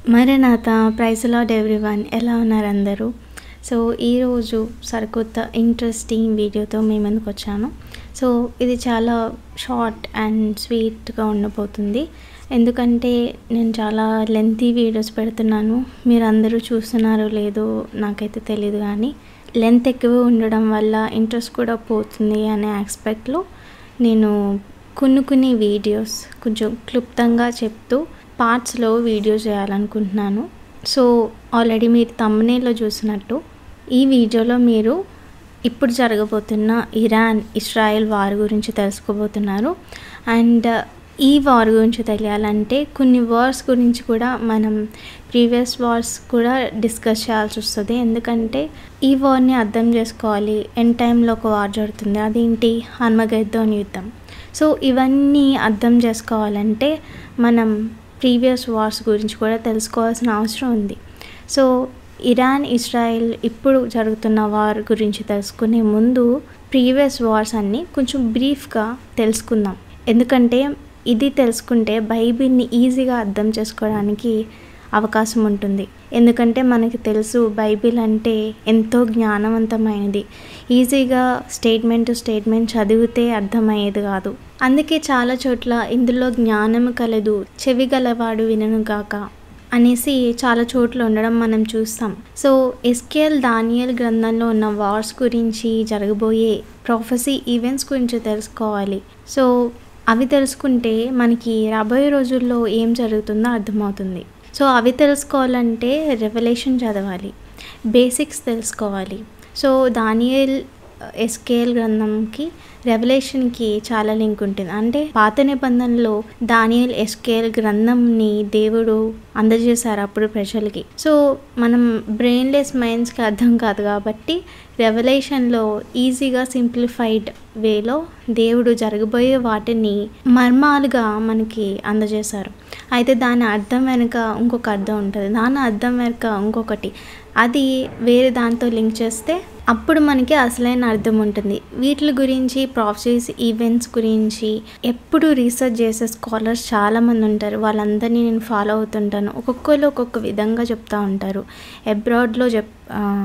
మరేనాథ praise lord everyone ఎలా ఉన్నారు అందరూ సో ఈరోజు సరికొత్త ఇంట్రెస్టింగ్ వీడియోతో మీ ముందుకు వచ్చాను సో ఇది చాలా షార్ట్ అండ్ స్వీట్గా ఉండబోతుంది ఎందుకంటే నేను చాలా లెంతీ వీడియోస్ పెడుతున్నాను మీరు అందరూ చూస్తున్నారో లేదో నాకైతే తెలియదు కానీ లెంత్ ఎక్కువ ఉండడం వల్ల ఇంట్రెస్ట్ కూడా పోతుంది అనే ఆస్పెక్ట్లో నేను కొన్ని కొన్ని వీడియోస్ కొంచెం క్లుప్తంగా చెప్తూ పార్ట్స్లో వీడియో చేయాలనుకుంటున్నాను సో ఆల్రెడీ మీరు తమ్మునేలో చూసినట్టు ఈ వీడియోలో మీరు ఇప్పుడు జరగబోతున్న ఇరాన్ ఇస్రాయెల్ వార్ గురించి తెలుసుకోబోతున్నారు అండ్ ఈ వార్ గురించి తెలియాలంటే కొన్ని వార్స్ గురించి కూడా మనం ప్రీవియస్ వార్స్ కూడా డిస్కస్ చేయాల్సి వస్తుంది ఎందుకంటే ఈ వార్ని అర్థం చేసుకోవాలి ఎన్ టైంలో ఒక వార్ జరుగుతుంది అదేంటి హన్మగద్దోన్ యుద్ధం సో ఇవన్నీ అర్థం చేసుకోవాలంటే మనం ప్రీవియస్ వార్స్ గురించి కూడా తెలుసుకోవాల్సిన అవసరం ఉంది సో ఇరాన్ ఇజ్రాయెల్ ఇప్పుడు జరుగుతున్న వార్ గురించి తెలుసుకునే ముందు ప్రీవియస్ వార్స్ అన్నీ కొంచెం బ్రీఫ్గా తెలుసుకుందాం ఎందుకంటే ఇది తెలుసుకుంటే బైబిల్ని ఈజీగా అర్థం చేసుకోవడానికి అవకాశం ఉంటుంది ఎందుకంటే మనకి తెలుసు బైబిల్ అంటే ఎంతో జ్ఞానవంతమైనది ఈజీగా స్టేట్మెంట్ టు స్టేట్మెంట్ చదివితే అర్థమయ్యేది కాదు అందుకే చాలా చోట్ల ఇందులో జ్ఞానము కలదు చెవి గలవాడు వినను గాక అనేసి చాలా చోట్ల ఉండడం మనం చూస్తాం సో ఎస్కేఎల్ దానియల్ గ్రంథంలో ఉన్న వార్స్ గురించి జరగబోయే ప్రొఫెసీ ఈవెంట్స్ గురించి తెలుసుకోవాలి సో అవి తెలుసుకుంటే మనకి రాబోయే రోజుల్లో ఏం జరుగుతుందో అర్థమవుతుంది సో అవి తెలుసుకోవాలంటే రెవల్యూషన్ చదవాలి బేసిక్స్ తెలుసుకోవాలి సో దానియల్ ఎస్కేఎల్ గ్రంథంకి రెవల్యూషన్కి చాలా లింక్ ఉంటుంది అంటే పాత నిబంధనలో దానియల్ ఎస్కేఎల్ గ్రంథంని దేవుడు అందజేశారు అప్పుడు ప్రజలకి సో మనం బ్రెయిన్లెస్ మైండ్స్కి అర్థం కాదు కాబట్టి రెవల్యూషన్లో ఈజీగా సింప్లిఫైడ్ వేలో దేవుడు జరగబోయే వాటిని మర్మాలుగా మనకి అందజేశారు అయితే దాని అర్థం వెనుక ఇంకొక అర్థం ఉంటుంది దాని అర్థం వెనుక ఇంకొకటి అది వేరే దాంతో లింక్ చేస్తే అప్పుడు మనకి అసలైన అర్థం ఉంటుంది వీటి గురించి ప్రాఫెసీస్ ఈవెంట్స్ గురించి ఎప్పుడు రీసెర్చ్ చేసే స్కాలర్స్ చాలామంది ఉంటారు వాళ్ళందరినీ నేను ఫాలో అవుతుంటాను ఒక్కొక్కరు ఒక్కొక్క విధంగా చెప్తూ ఉంటారు అబ్రాడ్లో చెప్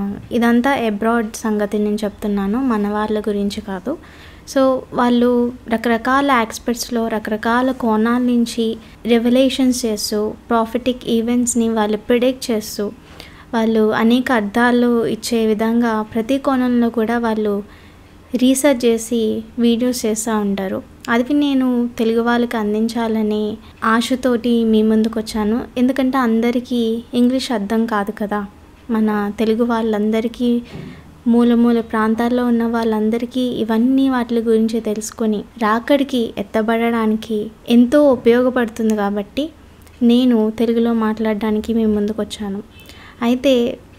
ఇదంతా అబ్రాడ్ సంగతి నేను చెప్తున్నాను మన వాళ్ళ గురించి కాదు సో వాళ్ళు రకరకాల ఆస్పెక్ట్స్లో రకరకాల కోణాల నుంచి రెవల్యూషన్స్ చేస్తూ ప్రాఫిటిక్ ఈవెంట్స్ని వాళ్ళు ప్రిడిక్ట్ చేస్తూ వాళ్ళు అనేక అర్థాలు ఇచ్చే విధంగా ప్రతి కోణంలో కూడా వాళ్ళు రీసెర్చ్ చేసి వీడియోస్ చేస్తూ ఉంటారు అది నేను తెలుగు వాళ్ళకి అందించాలని ఆశతోటి మీ ముందుకు వచ్చాను ఎందుకంటే అందరికీ ఇంగ్లీష్ అర్థం కాదు కదా మన తెలుగు వాళ్ళందరికీ మూల మూల ప్రాంతాల్లో ఉన్న వాళ్ళందరికీ ఇవన్నీ వాటి గురించి తెలుసుకొని రాకడికి ఎత్తబడడానికి ఎంతో ఉపయోగపడుతుంది కాబట్టి నేను తెలుగులో మాట్లాడడానికి మేము ముందుకు వచ్చాను అయితే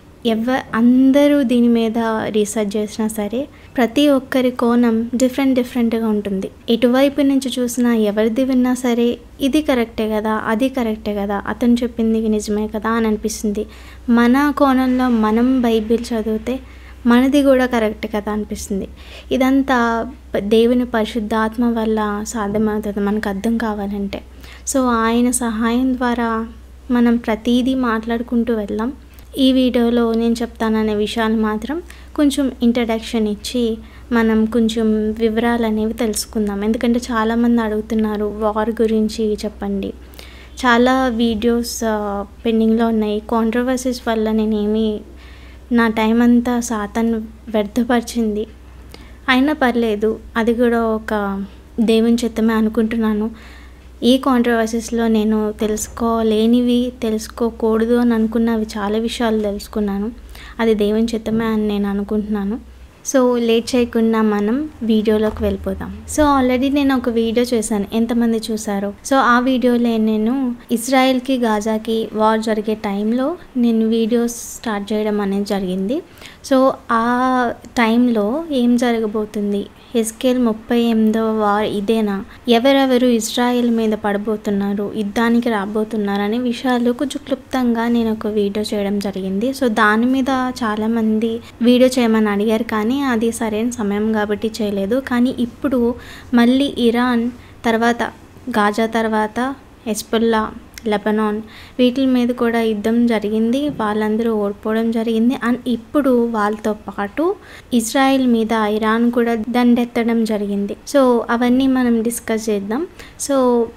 ఎవ అందరూ దీని మీద రీసెర్చ్ చేసినా సరే ప్రతి ఒక్కరి కోణం డిఫరెంట్ డిఫరెంట్గా ఉంటుంది ఎటువైపు నుంచి చూసినా ఎవరిది విన్నా సరే ఇది కరెక్టే కదా అది కరెక్టే కదా అతను చెప్పింది నిజమే కదా అని అనిపిస్తుంది మన కోణంలో మనం బైబిల్ చదివితే మనది కూడా కరెక్ట్ కదా అనిపిస్తుంది ఇదంతా దేవుని పరిశుద్ధాత్మ వల్ల సాధ్యమవుతుంది మనకు అర్థం కావాలంటే సో ఆయన సహాయం ద్వారా మనం ప్రతీదీ మాట్లాడుకుంటూ వెళ్దాం ఈ వీడియోలో నేను చెప్తాననే విషయాలు మాత్రం కొంచెం ఇంట్రడక్షన్ ఇచ్చి మనం కొంచెం వివరాలు అనేవి తెలుసుకుందాం ఎందుకంటే చాలామంది అడుగుతున్నారు వార్ గురించి చెప్పండి చాలా వీడియోస్ పెండింగ్లో ఉన్నాయి కాంట్రవర్సీస్ వల్ల నేనేమి నా టైం అంతా సాతాన్ వ్యర్థపరిచింది అయినా పర్లేదు అది కూడా ఒక దేవుని చిత్తమే అనుకుంటున్నాను ఈ కాంట్రవర్సీస్లో నేను తెలుసుకోలేనివి తెలుసుకోకూడదు అని అనుకున్నవి చాలా విషయాలు తెలుసుకున్నాను అది దేవుని చిత్తమే అని నేను అనుకుంటున్నాను సో లేట్ చేయకుండా మనం వీడియోలోకి వెళ్ళిపోదాం సో ఆల్రెడీ నేను ఒక వీడియో చేశాను ఎంతమంది చూసారో సో ఆ వీడియోలో నేను ఇజ్రాయెల్కి గాజాకి వార్ జరిగే టైంలో నేను వీడియోస్ స్టార్ట్ చేయడం అనేది జరిగింది సో ఆ టైంలో ఏం జరగబోతుంది హెస్కేల్ ముప్పై ఎనిమిదో వార్ ఇదేనా ఎవరెవరు ఇజ్రాయెల్ మీద పడబోతున్నారు యుద్ధానికి రాబోతున్నారు అనే విషయాలు కొంచెం క్లుప్తంగా నేను ఒక వీడియో చేయడం జరిగింది సో దాని మీద చాలామంది వీడియో చేయమని అడిగారు కానీ అది సరైన సమయం కాబట్టి చేయలేదు కానీ ఇప్పుడు మళ్ళీ ఇరాన్ తర్వాత గాజా తర్వాత హెస్పుల్లా లెబనాన్ వీటి మీద కూడా యుద్ధం జరిగింది వాళ్ళందరూ ఓడిపోవడం జరిగింది అండ్ ఇప్పుడు వాళ్ళతో పాటు ఇజ్రాయెల్ మీద ఇరాన్ కూడా దండెత్తడం జరిగింది సో అవన్నీ మనం డిస్కస్ చేద్దాం సో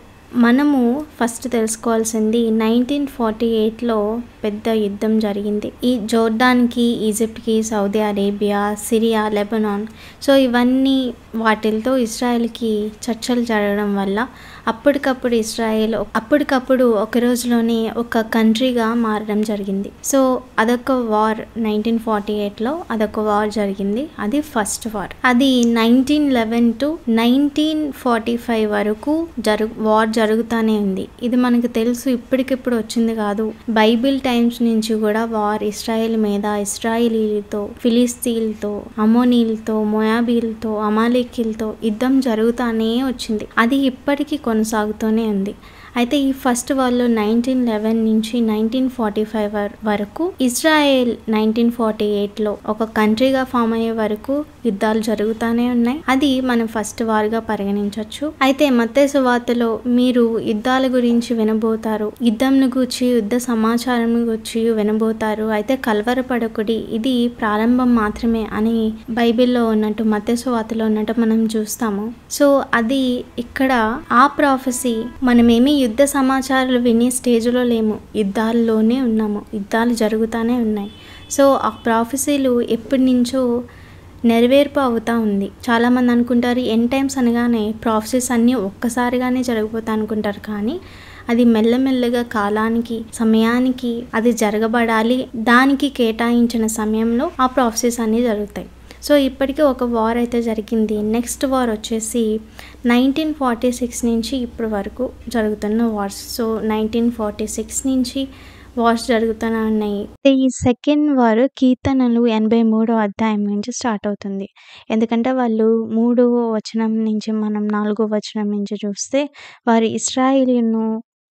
మనము ఫస్ట్ తెలుసుకోవాల్సింది నైన్టీన్ ఫార్టీ ఎయిట్లో పెద్ద యుద్ధం జరిగింది ఈ జోర్డాన్కి ఈజిప్ట్కి Saudi Arabia Syria Lebanon so ఇవన్నీ వాటితో ఇజ్రాయెల్కి చర్చలు జరగడం వల్ల అప్పటికప్పుడు ఇజ్రాయెల్ అప్పటికప్పుడు ఒక రోజులోనే ఒక కంట్రీగా మారడం జరిగింది సో అదొక వార్ నైన్టీన్ ఫార్టీ ఎయిట్లో అదొక వార్ జరిగింది అది ఫస్ట్ వార్ అది nineteen eleven to nineteen forty five వరకు జరుగు వార్ జరుగుతూనే ఉంది ఇది మనకు తెలుసు ఇప్పటికిప్పుడు వచ్చింది కాదు బైబిల్ టైమ్స్ నుంచి కూడా వార్ ఇస్రాయేల్ మీద ఇస్రాయేలీలతో ఫిలిస్తీన్లతో అమోనీలతో మొయాబీలతో అమాలికీలతో యుద్ధం జరుగుతూనే వచ్చింది అది ఇప్పటికీ కొనసాగుతూనే ఉంది అయితే ఈ ఫస్ట్ వాళ్ళు నైన్టీన్ లెవెన్ నుంచి నైన్టీన్ ఫార్టీ ఫైవ్ వరకు ఇజ్రాయెల్ నైన్టీన్ ఫార్టీ ఎయిట్లో ఒక కంట్రీగా ఫామ్ అయ్యే వరకు యుద్ధాలు జరుగుతూనే ఉన్నాయి అది మనం ఫస్ట్ వార్గా పరిగణించవచ్చు అయితే మత్తేసు వార్తలో మీరు యుద్ధాల గురించి వినబోతారు యుద్ధంను గూర్చి యుద్ధ సమాచారం గురించి వినబోతారు అయితే కలవరపడకుడి ఇది ప్రారంభం మాత్రమే అని బైబిల్లో ఉన్నట్టు మత్తేసు వార్తలో ఉన్నట్టు మనం చూస్తాము సో అది ఇక్కడ ఆ ప్రాఫెసీ మనమేమి యుద్ధ సమాచారాలు వినే స్టేజ్లో లేము యుద్ధాల్లోనే ఉన్నాము యుద్ధాలు జరుగుతూనే ఉన్నాయి సో ఆ ప్రాఫెసీలు ఎప్పటి నుంచో నెరవేర్పు అవుతూ ఉంది చాలామంది అనుకుంటారు ఎన్ టైమ్స్ అనగానే ప్రాఫెసెస్ అన్నీ ఒక్కసారిగానే జరిగిపోతా అనుకుంటారు కానీ అది మెల్లమెల్లగా కాలానికి సమయానికి అది జరగబడాలి దానికి కేటాయించిన సమయంలో ఆ ప్రాసెస్ అన్నీ జరుగుతాయి సో ఇప్పటికీ ఒక వార్ అయితే జరిగింది నెక్స్ట్ వార్ వచ్చేసి నైన్టీన్ ఫార్టీ సిక్స్ నుంచి ఇప్పటి వరకు జరుగుతున్న wars so nineteen forty six నుంచి వార్స్ జరుగుతూనే ఉన్నాయి ఈ సెకండ్ వార్ కీర్తనలు ఎనభై మూడో అధ్యాయం నుంచి స్టార్ట్ అవుతుంది ఎందుకంటే వాళ్ళు మూడో వచనం నుంచి మనం నాలుగో వచనం నుంచి చూస్తే వారు ఇస్రాయిలీను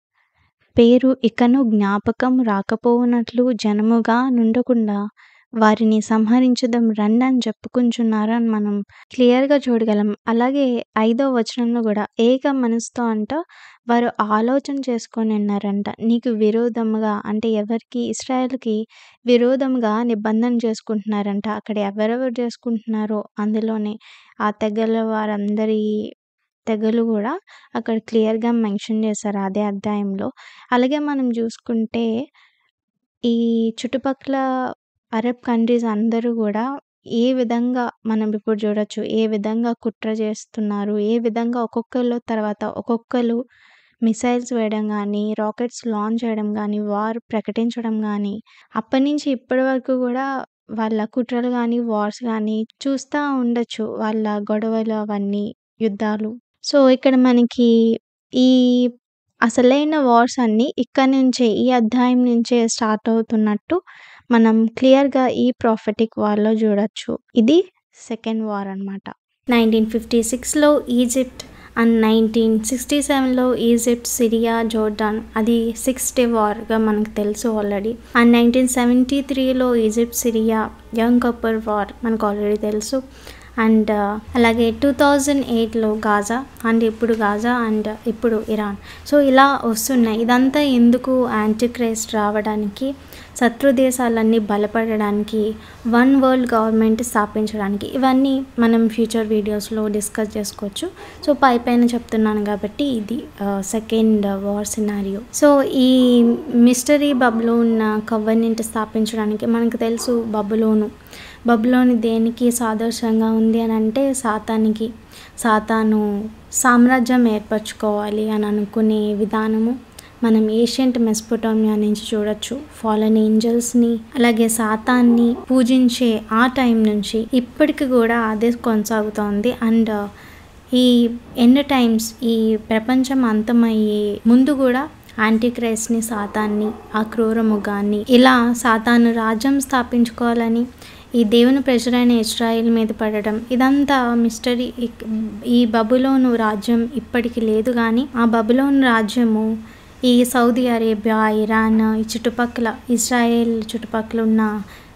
పేరు ఇకను జ్ఞాపకం రాకపోవునట్లు జనముగా నుండకుండా వారిని సంహరించుదాం రండి అని చెప్పుకుంటున్నారు అని మనం క్లియర్గా చూడగలం అలాగే ఐదో వచనంలో కూడా ఏక మనసుతో అంట వారు ఆలోచన చేసుకొని ఉన్నారంట నీకు విరోధముగా అంటే ఎవరికి ఇస్రాయల్కి విరోధముగా నిబంధన చేసుకుంటున్నారంట అక్కడ ఎవరెవరు చేసుకుంటున్నారో అందులోనే ఆ తెగల వారందరి తెగలు కూడా అక్కడ క్లియర్గా మెన్షన్ చేశారు అదే అధ్యాయంలో అలాగే మనం చూసుకుంటే ఈ చుట్టుపక్కల అరబ్ కంట్రీస్ అందరూ కూడా ఏ విధంగా మనం ఇప్పుడు చూడొచ్చు ఏ విధంగా కుట్ర చేస్తున్నారు ఏ విధంగా ఒక్కొక్కరు తర్వాత ఒక్కొక్కరు మిసైల్స్ వేయడం కానీ రాకెట్స్ లాంచ్ చేయడం కానీ వార్ ప్రకటించడం కానీ అప్పటి నుంచి ఇప్పటి వరకు కూడా వాళ్ళ కుట్రలు కానీ వార్స్ కానీ చూస్తూ ఉండొచ్చు వాళ్ళ గొడవలు అవన్నీ యుద్ధాలు సో ఇక్కడ మనకి ఈ అసలైన వార్స్ అన్నీ ఇక్కడ నుంచే ఈ అధ్యాయం నుంచే స్టార్ట్ అవుతున్నట్టు మనం క్లియర్గా ఈ ప్రాఫిటిక్ వార్లో చూడొచ్చు ఇది సెకండ్ వార్ అనమాట నైన్టీన్ ఫిఫ్టీ సిక్స్లో ఈజిప్ట్ అండ్ నైన్టీన్ సిక్స్టీ సెవెన్లో ఈజిప్ట్ సిరియా జోర్డాన్ అది సిక్స్ డే వార్గా మనకు తెలుసు ఆల్రెడీ అండ్ నైన్టీన్ సెవెంటీ త్రీలో Egypt Syria Yom Kippur war మనకు ఆల్రెడీ తెలుసు అండ్ అలాగే టూ థౌజండ్ ఎయిట్లో గాజా అండ్ ఇప్పుడు గాజా అండ్ ఇప్పుడు ఇరాన్ సో ఇలా వస్తున్నాయి ఇదంతా ఎందుకు యాంటీక్రైస్ట్ రావడానికి శత్రు దేశాలన్నీ బలపడడానికి వన్ వరల్డ్ గవర్నమెంట్ స్థాపించడానికి ఇవన్నీ మనం ఫ్యూచర్ వీడియోస్లో డిస్కస్ చేసుకోవచ్చు సో పై పైన చెప్తున్నాను కాబట్టి ఇది సెకండ్ వార్ సినారియో సో ఈ మిస్టరీ బబులోన్ కవర్నెంట్ స్థాపించడానికి మనకు తెలుసు బబులోను బబులోని దేనికి సాదృశ్యంగా ఉంది అని అంటే సాతానికి సాతాను సామ్రాజ్యం ఏర్పరచుకోవాలి అని అనుకునే విధానము మనం ఏషియంట్ మెస్పోటోమియా నుంచి చూడొచ్చు ఫాలన్ ఏంజల్స్ని అలాగే సాతాన్ని పూజించే ఆ టైం నుంచి ఇప్పటికి కూడా అదే కొనసాగుతోంది అండ్ ఈ ఎండ్ టైమ్స్ ఈ ప్రపంచం అంతమయ్యే ముందు కూడా యాంటీక్రైస్ట్ని సాతాన్ని ఆ క్రూరముగాన్ని ఇలా సాతాను రాజ్యం స్థాపించుకోవాలని ఈ దేవుని ప్రజలైన ఇస్రాయిల్ మీద పడడం ఇదంతా మిస్టరీ ఈ బబులోను రాజ్యం ఇప్పటికి లేదు కానీ ఆ బబులోను రాజ్యము ఈ సౌదీ అరేబియా ఇరాన్ ఈ చుట్టుపక్కల ఇజ్రాయెల్ చుట్టుపక్కల ఉన్న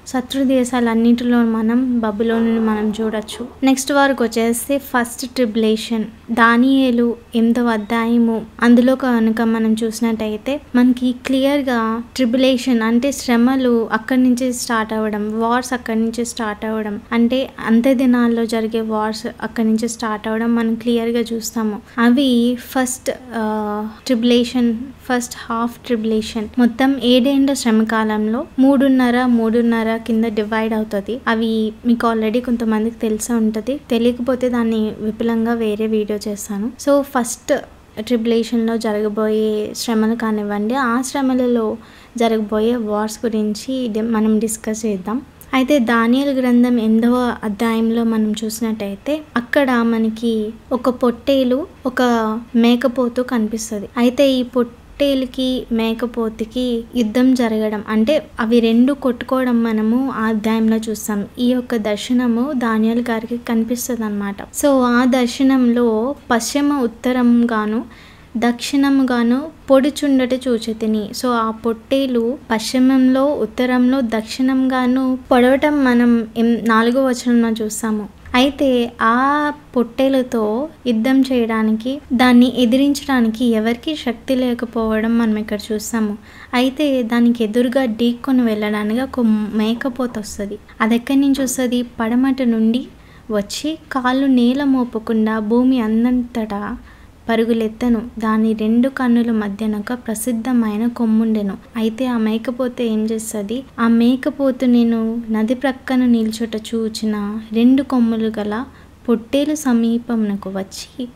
శత్రు దేశాలన్నిటిలో మనం బబులోని మనం చూడొచ్చు నెక్స్ట్ వరకు వచ్చేసి ఫస్ట్ ట్రిబులేషన్ దానియేలు ఎనిమిదవ అధ్యాయము అందులో కనుక మనం చూసినట్టయితే మనకి క్లియర్గా ట్రిబులేషన్ అంటే శ్రమలు అక్కడి నుంచి స్టార్ట్ అవ్వడం వార్స్ అక్కడి నుంచి స్టార్ట్ అవ్వడం అంటే అంత్య దినాల్లో జరిగే వార్స్ అక్కడి నుంచి స్టార్ట్ అవ్వడం మనం క్లియర్గా చూస్తాము అవి first tribulation first half tribulation మొత్తం ఏడేండ్ల శ్రమకాలంలో మూడున్నర మూడున్నర కింద డివైడ్ అవుతుంది అవి మీకు ఆల్రెడీ కొంతమందికి తెలిసే ఉంటుంది తెలియకపోతే దాన్ని విపులంగా వేరే వీడియో చేస్తాను సో ఫస్ట్ ట్రిబులేషన్లో జరగబోయే శ్రమలు కానివ్వండి ఆ శ్రమలలో జరగబోయే వార్స్ గురించి డి- మనం డిస్కస్ చేద్దాం అయితే దానియలు గ్రంథం ఎనిమిదవ అధ్యాయంలో మనం చూసినట్టయితే అక్కడ మనకి ఒక పొట్టేలు ఒక మేకపోతు కనిపిస్తుంది అయితే ఈ పొట్టేలుకి మేకపోతుకి యుద్ధం జరగడం అంటే అవి రెండు కొట్టుకోవడం మనము ఆ అధ్యాయంలో చూస్తాం ఈ యొక్క దర్శనము దానియల్ గారికి కనిపిస్తుంది అనమాట సో ఆ దర్శనంలో పశ్చిమ ఉత్తరం గాను దక్షిణముగాను పొడిచుండట చూచితిని సో ఆ పొట్టేలు పశ్చిమంలో ఉత్తరంలో దక్షిణంగాను పొడవటం మనం ఎం- నాలుగో వచనంలో చూస్తాము అయితే ఆ పొట్టేలతో యుద్ధం చేయడానికి దాన్ని ఎదిరించడానికి ఎవరికి శక్తి లేకపోవడం మనం ఇక్కడ చూస్తాము అయితే దానికి ఎదురుగా ఢీక్కొని వెళ్ళడానికి ఒక మేకపోత వస్తుంది అది ఎక్కడి నుంచి వస్తుంది పడమట నుండి వచ్చి కాళ్ళు నేల మోపకుండా భూమి అందంతటా పరుగులెత్తను దాని రెండు కన్నుల మధ్యన ఒక ప్రసిద్ధమైన కొమ్ముండెను అయితే ఆ మేకపోతే ఏం చేస్తుంది ఆ మేకపోతు నేను నది ప్రక్కన నిల్చుట చూచిన రెండు కొమ్ములు గల పొట్టేలు సమీపమునకు వచ్చి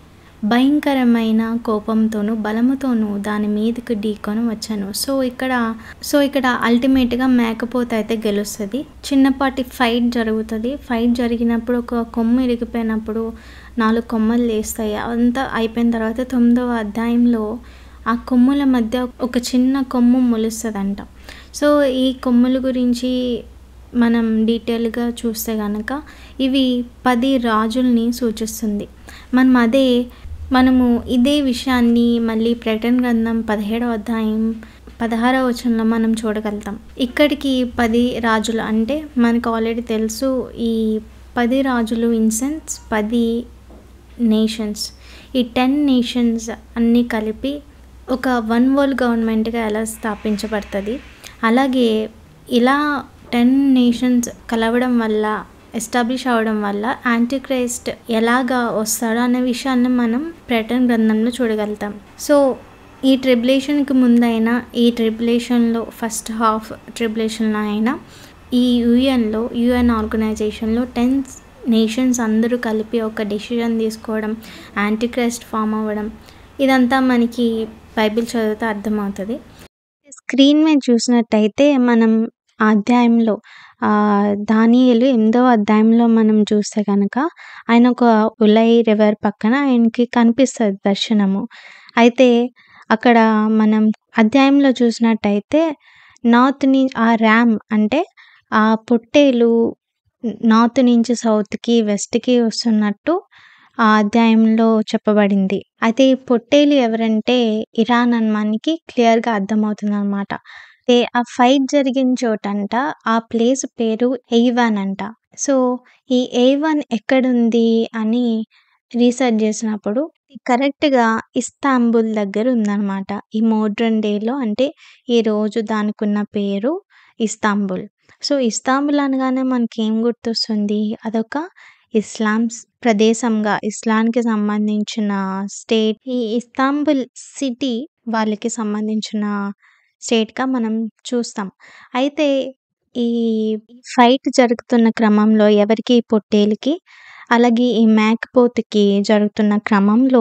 భయంకరమైన కోపంతోనూ బలముతోనూ దాని మీదకి ఢీకొని వచ్చాను సో ఇక్కడ సో ఇక్కడ అల్టిమేట్గా మేకపోతే అయితే గెలుస్తుంది చిన్నపాటి ఫైట్ జరుగుతుంది ఫైట్ జరిగినప్పుడు ఒక కొమ్ము ఇరిగిపోయినప్పుడు నాలుగు కొమ్మలు లేస్తాయి అదంతా అయిపోయిన తర్వాత తొమ్మిదవ అధ్యాయంలో ఆ కొమ్ముల మధ్య ఒక చిన్న కొమ్ము మొలుస్తుందంట సో ఈ కొమ్ముల గురించి మనం డీటెయిల్గా చూస్తే కనుక ఇవి పది రాజుల్ని సూచిస్తుంది మనం అదే మనము ఇదే విషయాన్ని మళ్ళీ ప్రకటన గ్రంథం పదిహేడవ అధ్యాయం పదహారవ వచనంలో మనం చూడగలుగుతాం ఇక్కడికి పది రాజులు అంటే మనకు ఆల్రెడీ తెలుసు ఈ పది రాజులు ఇన్సెన్స్ పది నేషన్స్ ఈ టెన్ నేషన్స్ అన్నీ కలిపి ఒక వన్ వరల్డ్ గవర్నమెంట్గా ఎలా స్థాపించబడుతుంది అలాగే ఇలా టెన్ నేషన్స్ కలవడం వల్ల ఎస్టాబ్లిష్ అవ్వడం వల్ల యాంటీక్రైస్ట్ ఎలాగా వస్తాడో అనే విషయాన్ని మనం ప్రటన్ గ్రంథంలో చూడగలుగుతాం సో ఈ ట్రిబులేషన్కి ముందైనా ఈ ట్రిబులేషన్లో ఫస్ట్ హాఫ్ ట్రిబులేషన్లో అయినా ఈ యుఎన్లో యుఎన్ ఆర్గనైజేషన్లో టెన్ నేషన్స్ అందరూ కలిపి ఒక డెసిషన్ తీసుకోవడం యాంటీక్రైస్ట్ ఫామ్ అవ్వడం ఇదంతా మనకి బైబిల్ చదివితే అర్థమవుతుంది స్క్రీన్ మీద చూసినట్టయితే మనం ఆ అధ్యాయంలో ఆ దానియేలు ఎనిమిదవ అధ్యాయంలో మనం చూస్తే కనుక ఆయన ఒక ఉలై రివర్ పక్కన ఆయనకి కనిపిస్తుంది దర్శనము అయితే అక్కడ మనం అధ్యాయంలో చూసినట్టయితే నార్త్ ని ఆ ర్యామ్ అంటే ఆ పొట్టేలు నార్త్ నుంచి సౌత్కి వెస్ట్కి వస్తున్నట్టు ఆ అధ్యాయంలో చెప్పబడింది అయితే ఈ పొట్టేలు ఎవరంటే ఇరాన్ అని మనకి క్లియర్గా అర్థమవుతుంది అనమాట ఆ ఫైట్ జరిగిన చోటంట ఆ ప్లేస్ పేరు ఎయివాన్ అంట సో ఈ ఎయివాన్ ఎక్కడుంది అని రీసెర్చ్ చేసినప్పుడు కరెక్ట్గా ఇస్తాంబుల్ దగ్గర ఉందన్నమాట ఈ మోడ్రన్ డేలో అంటే ఈ రోజు దానికి ఉన్న పేరు ఇస్తాంబుల్ సో ఇస్తాంబుల్ అనగానే మనకి ఏం గుర్తొస్తుంది అదొక ఇస్లాం ప్రదేశంగా ఇస్లాంకి సంబంధించిన స్టేట్ ఈ ఇస్తాంబుల్ సిటీ వాళ్ళకి సంబంధించిన స్టేట్గా మనం చూస్తాం అయితే ఈ ఫైట్ జరుగుతున్న క్రమంలో ఎవరికి ఈ పొట్టేలుకి అలాగే ఈ మేకపోతుకి జరుగుతున్న క్రమంలో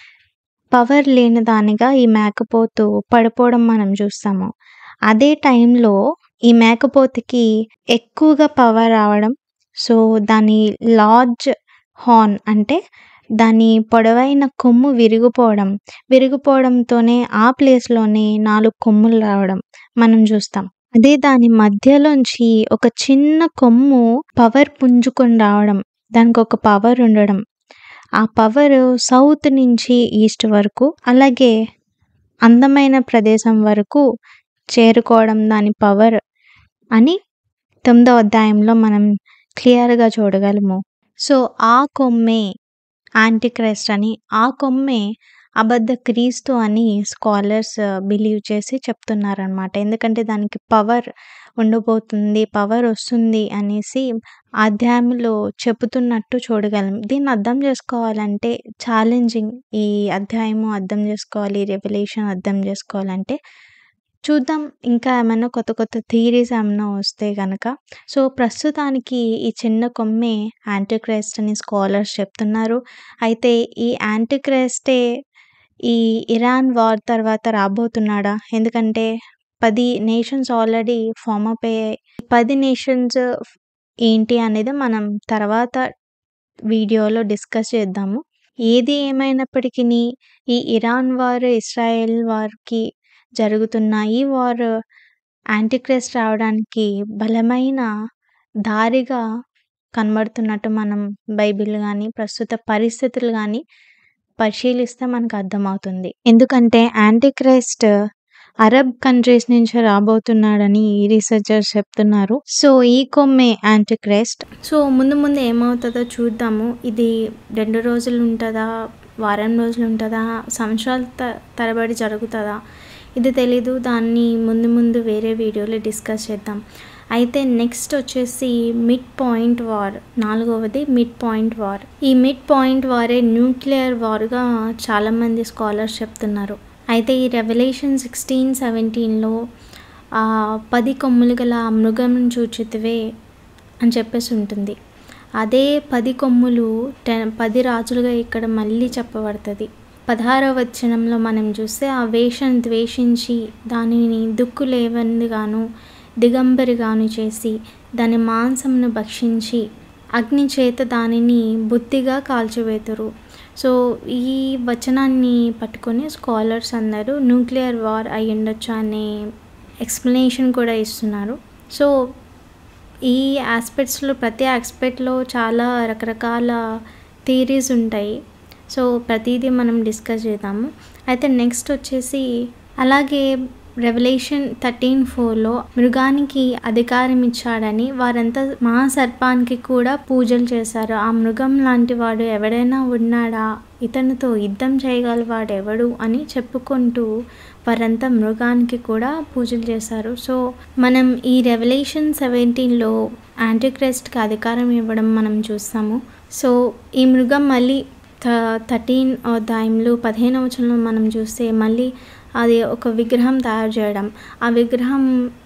పవర్ లేని దానిగా ఈ మేకపోతు పడిపోవడం మనం చూస్తాము అదే టైంలో ఈ మేకపోతుకి ఎక్కువగా పవర్ రావడం సో దాని లార్జ్ హార్న్ అంటే దాని పొడవైన కొమ్ము విరిగిపోవడం విరిగిపోవడంతోనే ఆ ప్లేస్లోనే నాలుగు కొమ్ములు రావడం మనం చూస్తాం అదే దాని మధ్యలోంచి ఒక చిన్న కొమ్ము పవర్ పుంజుకొని రావడం దానికి ఒక పవర్ ఉండడం ఆ పవర్ సౌత్ నుంచి ఈస్ట్ వరకు అలాగే అందమైన ప్రదేశం వరకు చేరుకోవడం దాని పవర్ అని తొమ్మిదో అధ్యాయంలో మనం క్లియర్‌గా చూడగలము. సో, ఆ కొమ్మే యాంటిక్రైస్ట్ అని, ఆ కొమ్మే అబద్ధ క్రీస్తు అని స్కాలర్స్ బిలీవ్ చేసి చెప్తున్నారనమాట. ఎందుకంటే దానికి పవర్ ఉండబోతుంది, పవర్ వస్తుంది అనేసి ఆ అధ్యాయంలో చెబుతున్నట్టు చూడగలం. దీన్ని అర్థం చేసుకోవాలంటే ఛాలెంజింగ్ ఈ అధ్యాయము అర్థం చేసుకోవాలి, రెవల్యూషన్ అర్థం చేసుకోవాలంటే చూద్దాం ఇంకా ఏమన్నా కొత్త కొత్త థియరీస్ ఏమన్నా వస్తే గనక. సో, ప్రస్తుతానికి ఈ చిన్న కొమ్మే యాంటిక్రైస్ట్ అని స్కాలర్స్ చెప్తున్నారు. అయితే ఈ యాంటిక్రైస్టే ఈ ఇరాన్ వార్ తర్వాత రాబోతున్నాడా? ఎందుకంటే 10 నేషన్స్ ఆల్రెడీ ఫార్మ్ అప్ అయ్యాయి. 10 నేషన్స్ ఏంటి అనేది మనం తర్వాత వీడియోలో డిస్కస్ చేద్దాము. ఏది ఏమైనప్పటికిని ఈ ఇరాన్ వార్, ఇజ్రాయెల్ వార్‌కి జరుగుతున్న ఈ వార్ యాంటిక్రైస్ట్ రావడానికి బలమైన దారిగా కనబడుతున్నట్టు మనం బైబిల్ గాని, ప్రస్తుత పరిస్థితులు గాని పరిశీలిస్తే మనకు అర్థమవుతుంది. ఎందుకంటే యాంటిక్రైస్ట్ అరబ్ కంట్రీస్ నుంచి రాబోతున్నాడని రీసెర్చర్స్ చెప్తున్నారు. సో, ఈ కొమ్మే యాంటిక్రైస్ట్. సో, ముందు ముందు ఏమవుతదో చూద్దాము. ఇది 2 రోజులు ఉంటదా? వారం రోజులు ఉంటదా? సంవత్సరాల త తరబడి జరుగుతదా? ఇది తెలీదు. దాన్ని ముందు ముందు వేరే వీడియోలో డిస్కస్ చేద్దాం. అయితే నెక్స్ట్ వచ్చేసి మిడ్ పాయింట్ వార్ నాలుగవది మిడ్ పాయింట్ వార్. ఈ మిడ్ పాయింట్ వారే న్యూక్లియర్ వార్‌గా చాలామంది స్కాలర్స్ చెప్తున్నారు. అయితే ఈ రెవల్యూషన్ 16, 17లో ఆహ్, 10 కొమ్ములు గల ఆ మృగమును చూచితివే అని చెప్పేసి ఉంటుంది. అదే 10 కొమ్ములు టె 10 రాజులుగా ఇక్కడ మళ్ళీ చెప్పబడతది. 16వ వచనంలో మనం చూస్తే ఆ వేశ్యను ద్వేషించి దానిని దుక్కు లేనిదిగాను, దిగంబరిగాను చేసి దాని మాంసమును భక్షించి అగ్ని చేత దానిని బుద్ధిగా కాల్చివేతురు. సో, ఈ వచనాన్ని పట్టుకొని స్కాలర్స్ అందరూ న్యూక్లియర్ వార్ అయ్యుండొచ్చు అనే ఎక్స్‌ప్లనేషన్ కూడా ఇస్తున్నారు. సో, ఈ యాస్పెక్ట్స్‌లో ప్రతి యాస్పెక్ట్‌లో చాలా రకరకాల థియరీస్ ఉంటాయి. సో, ప్రతీదీ మనం డిస్కస్ చేద్దాము. అయితే నెక్స్ట్ వచ్చేసి అలాగే రెవల్యూషన్ 13:4లో మృగానికి అధికారం ఇచ్చాడని వారంతా మహాసర్పానికి కూడా పూజలు చేశారు. ఆ మృగం లాంటి వాడు ఎవడైనా ఉన్నాడా? ఇతనితో యుద్ధం చేయగలవాడెవడు? అని చెప్పుకుంటూ వారంతా మృగానికి కూడా పూజలు చేశారు. సో, మనం ఈ రెవల్యూషన్ 17లో యాంటిక్రైస్ట్‌కి అధికారం ఇవ్వడం మనం చూస్తాము. సో, ఈ మృగం మళ్ళీ థ 13 అధ్యాయంలో 15వ వచనంలో మనం చూస్తే మళ్ళీ అది ఒక విగ్రహం తయారు చేయడం. ఆ విగ్రహం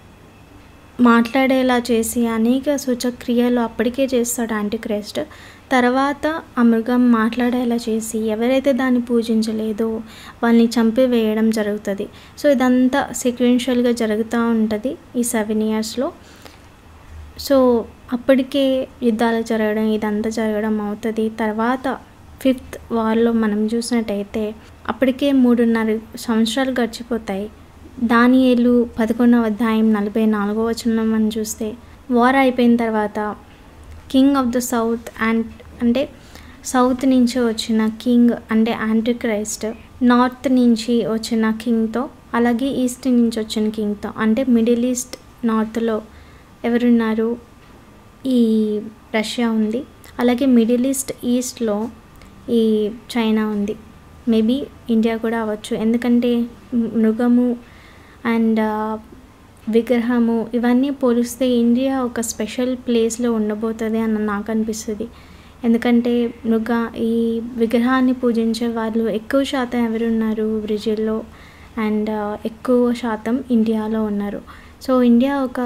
మాట్లాడేలా చేసి అనేక సూచక్రియలు అప్పటికే చేస్తాడు యాంటిక్రైస్ట్. తర్వాత ఆ మృగం మాట్లాడేలా చేసి ఎవరైతే దాన్ని పూజించలేదో వాళ్ళని చంపివేయడం జరుగుతది. సో, ఇదంతా సీక్వెన్షియల్‌గా జరుగుతా ఉంటది ఈ 7 ఇయర్స్‌లో. సో, అప్పటికే యుద్ధాలు జరగడం ఇదంతా జరగడం అవుతది. తర్వాత ఫిఫ్త్ వార్‌లో మనం చూసినట్టయితే అప్పటికే 3:30 సంవత్సరాలు గడిచిపోతాయి. దానియేలు 11వ అధ్యాయం 44వ వచనంలో మనం చూస్తే వార్ అయిపోయిన తర్వాత king of the south and అంటే సౌత్ నుంచి వచ్చిన కింగ్ అంటే యాంటిక్రైస్ట్ నార్త్ నుంచి వచ్చిన కింగ్‌తో అలాగే ఈస్ట్ నుంచి వచ్చిన కింగ్‌తో అంటే మిడిల్ ఈస్ట్, నార్త్‌లో ఎవరున్నారు? ఈ రష్యా ఉంది. అలాగే మిడిల్ ఈస్ట్, ఈస్ట్‌లో ఈ చైనా ఉంది. మేబీ ఇండియా కూడా అవ్వచ్చు. ఎందుకంటే మృగము అండ్ విగ్రహము ఇవన్నీ పోలిస్తే ఇండియా ఒక స్పెషల్ ప్లేస్‌లో ఉండబోతది అని నాకు అనిపిస్తది. ఎందుకంటే మృగ ఈ విగ్రహాన్ని పూజించే వాళ్ళు ఎక్కువ శాతం ఎవరున్నారు? బ్రెజిల్‌లో అండ్ ఎక్కువ శాతం ఇండియాలో ఉన్నారు. సో, ఇండియా ఒక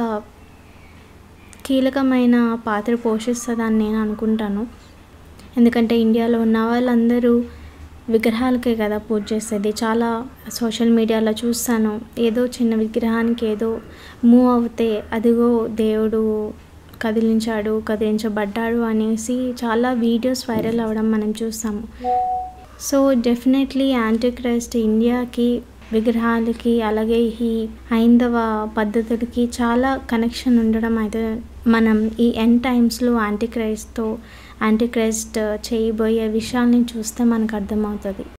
కీలకమైన పాత్ర పోషిస్తదని నేను అనుకుంటాను. ఎందుకంటే ఇండియాలో ఉన్న వాళ్ళందరూ విగ్రహాలకే కదా పూజ చేసేది. చాలా సోషల్ మీడియాలో చూస్తాను. ఏదో చిన్న విగ్రహానికి ఏదో మూవ్ అవుతే అదిగో దేవుడు కదిలించాడు, కదిలించబడ్డాడు అనేసి చాలా వీడియోస్ వైరల్ అవ్వడం మనం చూస్తాము. సో, డెఫినెట్‌లీ యాంటిక్రైస్ట్ ఇండియాకి, విగ్రహాలకి అలాగే ఈ హైందవ పద్ధతులకి చాలా కనెక్షన్ ఉండడం అయితే మనం ఈ ఎండ్ టైమ్స్‌లో యాంటిక్రైస్ట్‌తో యాంటిక్రైస్ట్ చేయబోయే విషయాల్ని చూస్తే మనకు అర్థమవుతది.